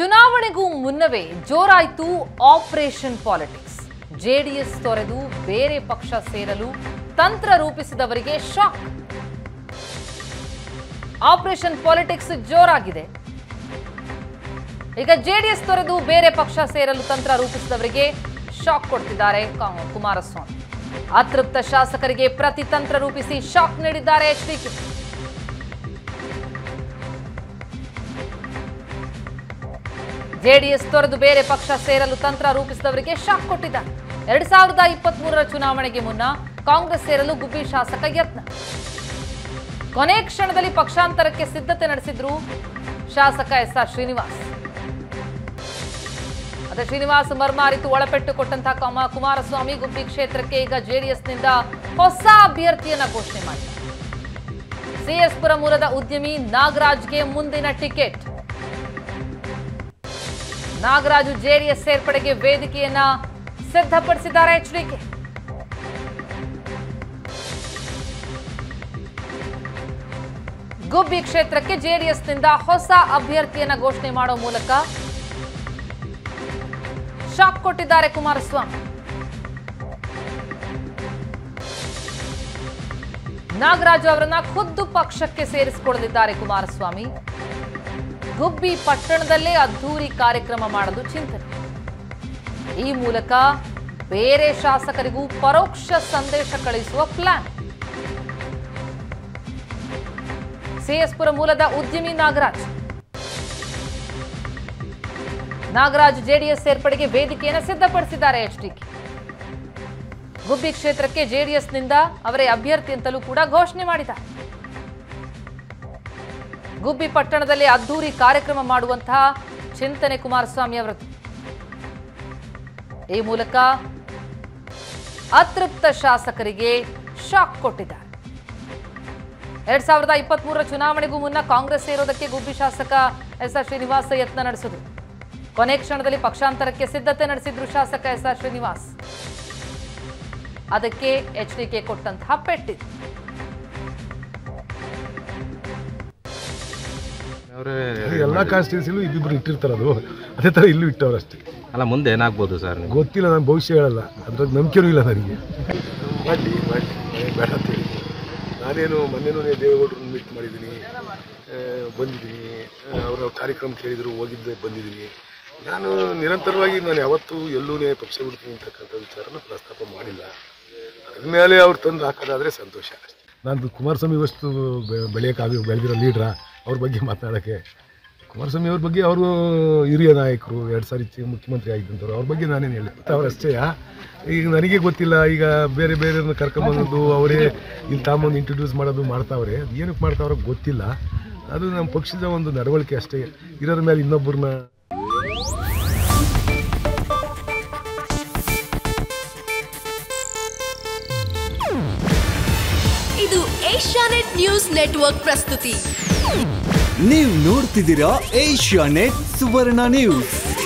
ಚುನಾವಣೆಗೂ ಮುನ್ನವೇ ಜೋರಾಯಿತು operation politics JDS ತೊರೆದು ಬೇರೆ ಪಕ್ಷ ಸೇರಲು ತಂತ್ರ ರೂಪಿಸಿದವರಿಗೆ ಶಾಕ್ ಆಪರೇಷನ್ ಪಾಲಿಟಿಕ್ಸ್ ಜೋರಾಗಿದೆ ಈಗ ಜೆಡಿಎಸ್ ತೊರೆದು ಬೇರೆ ಪಕ್ಷ ಸೇರಲು ತಂತ್ರ ರೂಪಿಸಿದವರಿಗೆ ಶಾಕ್ ಕೊಡ್ತಿದ್ದಾರೆ ಕಾ- ಕುಮಾರಸ್ವಾಮಿ ಅತೃಪ್ತ ಶಾಸಕರಿಗೆ ಪ್ರತಿ ತಂತ್ರ ರೂಪಿಸಿ ಶಾಕ್ ನೀಡಿದ್ದಾರೆ ಎಚ್ ಡಿ ಕೆ ಜೆಡಿಎಸ್ ತೊರೆದು ಬೇರೆ ಪಕ್ಷ ಸೇರಲು ತಂತ್ರ ರೂಪಿಸಿದವರಿಗೆ ಶಾಕ್ ಕೊಟ್ಟಿದ್ದಾರೆ ಎರಡ್ ಸಾವಿರದ ಇಪ್ಪತ್ತ್ ಮೂರರ ಚುನಾವಣೆಗೆ ಮುನ್ನ ಕಾಂಗ್ರೆಸ್ ಸೇರಲು ಗುಬ್ಬಿ ಶಾಸಕ ಯತ್ನ ಕೊನೆ ಕ್ಷಣದಲ್ಲಿ ಪಕ್ಷಾಂತರಕ್ಕೆ ಸಿದ್ಧತೆ ನಡೆಸಿದ್ರು ಶಾಸಕ ಎಸ್ ಆರ್ ಶ್ರೀನಿವಾಸ್ ಅದೇ ಶ್ರೀನಿವಾಸ್ ಮರ್ಮಾರಿತು ಒಳಪೆಟ್ಟು ಕೊಟ್ಟಂತಹ ಕಮ- ಕುಮಾರಸ್ವಾಮಿ ಗುಬ್ಬಿ ಕ್ಷೇತ್ರಕ್ಕೆ ಈಗ ಜೆಡಿಎಸ್ನಿಂದ ಹೊಸ ಅಭ್ಯರ್ಥಿಯನ್ನ ಘೋಷಣೆ ಮಾಡಿದ್ದಾರೆ ಸಿಎಸ್ಪುರ ಮೂಲದ ಉದ್ಯಮಿ ನಾಗರಾಜ್ಗೆ ಮುಂದಿನ ಟಿಕೆಟ್ ನಾಗರಾಜು ಜೆಡಿಎಸ್ ಸೇರ್ಪಡೆಗೆ ವೇದಿಕೆಯನ್ನ ಸಿದ್ಧಪಡಿಸಿದ್ದಾರೆ ಎಚ್ಡಿಕೆ ಗುಬ್ಬಿ ಕ್ಷೇತ್ರಕ್ಕೆ ಜೆಡಿಎಸ್ನಿಂದ ಹೊಸ ಅಭ್ಯರ್ಥಿಯನ್ನ ಘೋಷಣೆ ಮಾಡೋ ಮೂಲಕ ಶಾಕ್ ಕೊಟ್ಟಿದ್ದಾರೆ ಕುಮಾರಸ್ವಾಮಿ ನಾಗರಾಜು ಅವರನ್ನ ಖುದ್ದು ಪಕ್ಷಕ್ಕೆ ಸೇರಿಸಿಕೊಳ್ಳಲಿದ್ದಾರೆ ಕುಮಾರಸ್ವಾಮಿ ಗುಬ್ಬಿ ಪಟ್ಟಣದಲ್ಲೇ ಅದ್ಧೂರಿ ಕಾರ್ಯಕ್ರಮ ಮಾಡಲು ಚಿಂತನೆ ಈ ಮೂಲಕ ಬೇರೆ ಶಾಸಕರಿಗೂ ಪರೋಕ್ಷ ಸಂದೇಶ ಕಳಿಸುವ ಪ್ಲಾನ್ ಸಿಎಸ್ಪುರ ಮೂಲದ ಉದ್ಯಮಿ ನಾಗರಾಜ್ ನಾಗರಾಜ್ ಜೆಡಿಎಸ್ ಸೇರ್ಪಡೆಗೆ ವೇದಿಕೆಯನ್ನು ಸಿದ್ಧಪಡಿಸಿದ್ದಾರೆ ಎಚ್ಡಿಕೆ ಗುಬ್ಬಿ ಕ್ಷೇತ್ರಕ್ಕೆ ಜೆಡಿಎಸ್ನಿಂದ ಅವರೇ ಅಭ್ಯರ್ಥಿ ಅಂತಲೂ ಕೂಡ ಘೋಷಣೆ ಮಾಡಿದ್ದಾರೆ ಗುಬ್ಬಿ ಪಟ್ಟಣದಲ್ಲಿ ಅದ್ಧೂರಿ ಕಾರ್ಯಕ್ರಮ ಮಾಡುವಂತಹ ಚಿಂತನೆ ಕುಮಾರಸ್ವಾಮಿ ಅವರದ್ದು ಈ ಮೂಲಕ ಅತೃಪ್ತ ಶಾಸಕರಿಗೆ ಶಾಕ್ ಕೊಟ್ಟಿದ್ದಾರೆ ಎರಡ್ ಸಾವಿರದ ಇಪ್ಪತ್ತ್ ಮೂರರ ಚುನಾವಣೆಗೂ ಮುನ್ನ ಕಾಂಗ್ರೆಸ್ ಸೇರೋದಕ್ಕೆ ಗುಬ್ಬಿ ಶಾಸಕ ಎಸ್ ಆರ್ ಶ್ರೀನಿವಾಸ ಯತ್ನ ನಡೆಸಿದ್ರು ಕೊನೆ ಕ್ಷಣದಲ್ಲಿ ಪಕ್ಷಾಂತರಕ್ಕೆ ಸಿದ್ಧತೆ ನಡೆಸಿದ್ರು ಶಾಸಕ ಎಸ್ ಆರ್ ಶ್ರೀನಿವಾಸ್ ಅದಕ್ಕೆ ಎಚ್ ಡಿ ಕೆ ಕೊಟ್ಟಂತಹ ಪೆಟ್ಟಿದೆ ಅವರೇ ಎಲ್ಲ ಕಾನ್ಸ್ಟಿಟ್ಯೂನ್ಸಿಲೂ ಇಬ್ಬಿಬ್ರು ಇಟ್ಟಿರ್ತಾರೆ ಅದು ಅದೇ ಥರ ಇಲ್ಲೂ ಇಟ್ಟವ್ರು ಅಷ್ಟೇ ಅಲ್ಲ ಮುಂದೆ ಏನಾಗ್ಬೋದು ಸರ್ ನೀವು ಗೊತ್ತಿಲ್ಲ ನಾನು ಭವಿಷ್ಯ ಹೇಳಲ್ಲ ಅದ್ರಾಗ ನಂಬಿಕೆನೂ ಇಲ್ಲ ನನಗೆ ಮಾಡಿ ಮಾಡಿ ನನಗೆ ಬೇಡ ಅಂತ ಹೇಳಿ ನಾನೇನು ಮೊನ್ನೆನೂ ದೇವೇಗೌಡರನ್ನ ಮೀಟ್ ಮಾಡಿದ್ದೀನಿ ಆ, ಬಂದಿದ್ದೀನಿ ಆ, ಅವರ ಕಾರ್ಯಕ್ರಮ ಕೇಳಿದ್ರು ಹೋಗಿದ್ದೆ ಬಂದಿದ್ದೀನಿ ನಾನು ನಿರಂತರವಾಗಿ ನಾನು ಯಾವತ್ತೂ ಎಲ್ಲೂ ಪಕ್ಷ ಬಿಡ್ತೀನಿ ಅಂತಕ್ಕಂಥ ವಿಚಾರನ ಪ್ರಸ್ತಾಪ ಮಾಡಿಲ್ಲ ಅದ್ರ ಮೇಲೆ ಅವ್ರು ತಂದು ಹಾಕೋದಾದರೆ ಸಂತೋಷ ಅಷ್ಟೇ ನಾನು ಕುಮಾರಸ್ವಾಮಿ ವಸ್ತು ಬೆಳೆಯೋಕ್ಕಾಗಿ ಬೆಳೆದಿರೋ ಲೀಡ್ರಾ ಅವ್ರ ಬಗ್ಗೆ ಮಾತನಾಡೋಕ್ಕೆ ಕುಮಾರಸ್ವಾಮಿ ಅವ್ರ ಬಗ್ಗೆ ಅವರು ಹಿರಿಯ ನಾಯಕರು ಎರಡು ಸಾರಿ ಚಿ- ಮುಖ್ಯಮಂತ್ರಿ ಆಗಿದ್ದಂಥವ್ರು ಅವ್ರ ಬಗ್ಗೆ ನಾನೇನು ಹೇಳಿ ಅವರಷ್ಟೇ ಈಗ ನನಗೆ ಗೊತ್ತಿಲ್ಲ ಈಗ ಬೇರೆ ಬೇರೆಯವ್ರನ್ನ ಕರ್ಕೊಂಬಂದು ಅವರೇ ಇಲ್ಲಿ ತಾಂಬಂದು ಇಂಟ್ರೊಡ್ಯೂಸ್ ಮಾಡೋದು ಮಾಡ್ತಾವ್ರೆ ಅದು ಏನಕ್ಕೆ ಮಾಡ್ತಾವ್ರೆ ಗೊತ್ತಿಲ್ಲ ಅದು ನಮ್ಮ ಪಕ್ಷದ ಒಂದು ನಡವಳಿಕೆ ಅಷ್ಟೇ ಇರೋದ್ರ ಮೇಲೆ ಇನ್ನೊಬ್ಬರನ್ನ ಇದು ಏಷ್ಯಾನೆಟ್ ನ್ಯೂಸ್ ನೆಟ್ವರ್ಕ್ ಪ್ರಸ್ತುತಿ ನೀವು ನೋಡ್ತಿದ್ದೀರಾ ಏಷ್ಯಾ ನೆಟ್ ಸುವರ್ಣ ನ್ಯೂಸ್